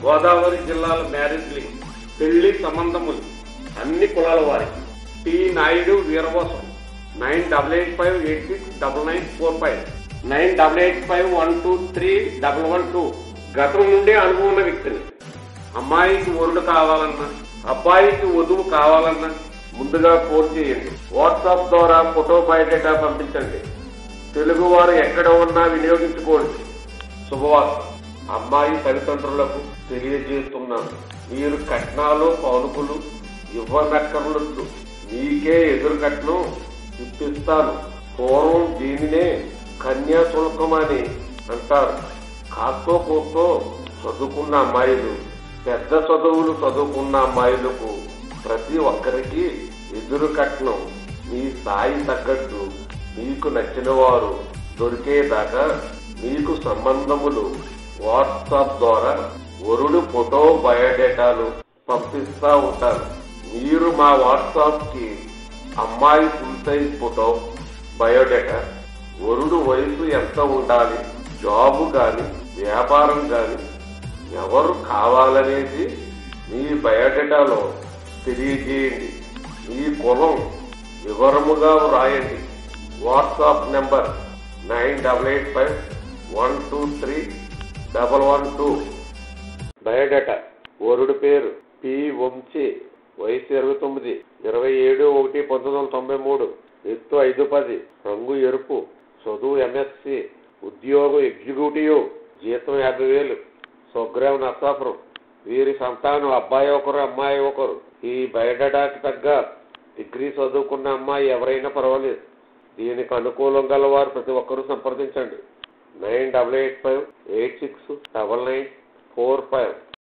గోదావరి జిల్లాల marriage link పెళ్లి సంబంధములు అన్ని కులాల వారికి T Naidu Veeravasam nine double eight five eight six double nine four five nine double eight five one two three double one two గతం నుండే అనుభవం ఉన్న వ్యక్తిని అమ్మాయికి వరుడు కావాలన్నా అబ్బాయికి వధువు కావాలన్నా ముందుగా ఫోన్ చేయండి వాట్సాప్ ద్వారా ఫోటో బయోడేటా పంపించండి తెలుగు వారు ఎక్కడ ఉన్నా వినియోగించుకోండి శుభవార్త అమ్మాయి తల్లిదండ్రులకు తెలియజేస్తున్నాను మీరు కట్నాలు పౌనుకులు ఇవ్వనక్కర్లొద్దు మీకే ఎదురు కట్నం ఇప్పిస్తాను పూర్వం దీనినే కన్యాశుల్కం అని అంటారు కాస్తో కూస్తో చదువుకున్న అమ్మాయిలు పెద్ద చదువులు చదువుకున్న అమ్మాయిలకు ప్రతి ఒక్కరికి ఎదురు కట్నం మీ స్థాయి తగ్గట్టు మీకు నచ్చిన వారు దొరికేదాకా మీకు సంబంధములు వాట్సాప్ ద్వారా వరుడు ఫోటో బయోడేటాలు పంపిస్తా ఉంటారు మీరు మా వాట్సాప్ కి అమ్మాయి ఫుల్ సైజ్ ఫోటో బయోడేటా వరుడు వయసు ఎంత ఉండాలి జాబు గాని వ్యాపారం గాని ఎవరు కావాలనేది మీ బయోడేటాలో తెలియజేయండి మీ కులం వివరముగా వ్రాయండి WhatsApp number nine double eight five one two three double one two biodata వరుడు పేరు పి వంశీ వయసు ఇరవై తొమ్మిది ఇరవై ఏడు ఒకటి పంతొమ్మిది వందల తొంభై మూడు ఎత్తు ఐదు పది రంగు ఎరుపు చదువు ఎంఎస్సి ఉద్యోగం ఎగ్జిక్యూటివ్ జీతం యాభై వేలు స్వగ్రామ నర్సాపురం వీరి సంతానం అబ్బాయి ఒకరు అమ్మాయి ఒకరు ఈ బయోడేటాకి తగ్గ డిగ్రీ చదువుకున్న అమ్మాయి ఎవరైనా పర్వాలేదు దీనికి అనుకూలం గల వారు ప్రతి ఒక్కరూ సంప్రదించండి nine double eight five eight six double nine four five